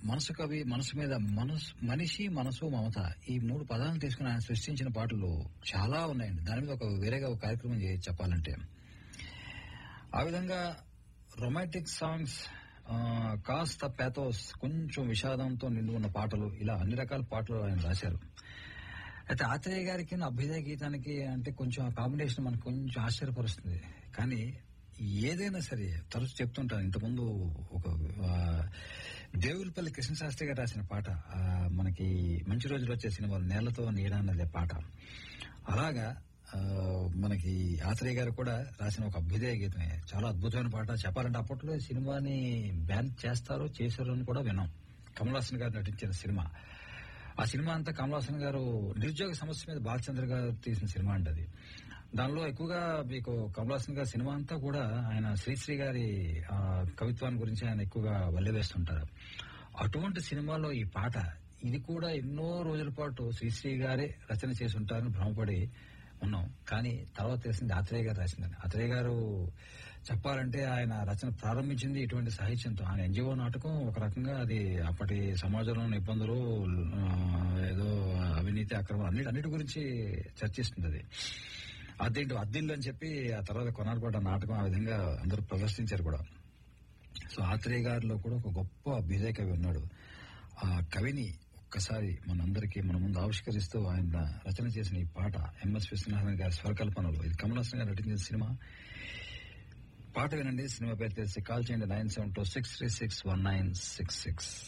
మనసు కవి మనసు మీద మనసు మనిషి మనసు మమత ఈ మూడు పదాలను తీసుకుని ఆయన సృష్టించిన పాటలు చాలా ఉన్నాయండి దాని మీద ఒక వేరేగా ఒక కార్యక్రమం చేసి చెప్పాలంటే ఆ విధంగా రొమాంటిక్ సాంగ్స్ ఆ, కాస్త పేథోస్ కొంచెం విషాదంతో నిండి ఉన్న పాటలు ఇలా అన్ని రకాల పాటలు ఆయన రాశారు అయితే ఆత్రేయ గారికి అభ్యుదయ గీతానికి అంటే కొంచెం ఆ కాంబినేషన్ మనకు కొంచెం ఆశ్చర్యపరుస్తుంది కానీ ఏదైనా సరే తరచు చెప్తుంటాను ఇంతకుముందు ఒక ఆ, దేవులపల్లి కృష్ణశాస్త్రి గారు రాసిన పాట ఆ, మనకి మంచి రోజులు వచ్చే సినిమాలు నేలతో నీడ అన్నదే పాట అలాగా ఆ, మనకి ఆత్రేయ గారు కూడా రాసిన ఒక అభ్యుదయ గీతమే చాలా అద్భుతమైన పాట చెప్పాలంటే అప్పట్లో ఈ సినిమాని బ్యాన్ చేస్తారో చేశారో అని కూడా విన్నాం కమల్ హాసన్ గారు నటించిన సినిమా ఆ సినిమా అంతా కమల్ హాసన్ గారు నిరుద్యోగ సమస్య మీద బాలచంద్ర గారు తీసిన సినిమా అండి అది దానిలో ఎక్కువగా మీకు కమల్ హాసన్ గారి సినిమా అంతా కూడా ఆయన శ్రీశ్రీ గారి ఆ, కవిత్వాన్ని గురించి ఆయన ఎక్కువగా వల్లెవేస్తుంటారు అటువంటి సినిమాలో ఈ పాట ఇది కూడా ఎన్నో రోజుల పాటు శ్రీశ్రీ గారే రచన చేసి ఉంటారని భ్రమపడి ఉన్నాం కానీ తర్వాత తెలిసింది ఆత్రేయ గారు రాసిందని ఆత్రేయ గారు చెప్పాలంటే ఆయన రచన ప్రారంభించింది ఇటువంటి సాహిత్యంతో ఆయన ఎన్జిఓ నాటకం ఒక రకంగా అది అప్పటి సమాజంలో ఉన్న ఇబ్బందులు ఆ, ఏదో అవినీతి అక్రమం అన్నిటి అన్నిటి గురించి చర్చిస్తుంది అది అదేంటి అద్దిల్లు అని చెప్పి ఆ తర్వాత కొనాడు కూడా నాటకం ఆ విధంగా అందరూ ప్రదర్శించారు కూడా సో ఆత్రేయ గారిలో కూడా ఒక గొప్ప అభ్యుదయ కవి ఉన్నాడు ఆ కవిని ఒక్కసారి మనందరికీ మన ముందు ఆవిష్కరిస్తూ ఆయన రచన చేసిన ఈ పాట ఎంఎస్ విశ్వనాథన్ గారి స్వరకల్పనలో ఇది కమల్ హాసన్ గారు నటించిన సినిమా పాట వినండి సినిమా పేరు తెలిసి కాల్ చేయండి nine seven two six three six one nine six six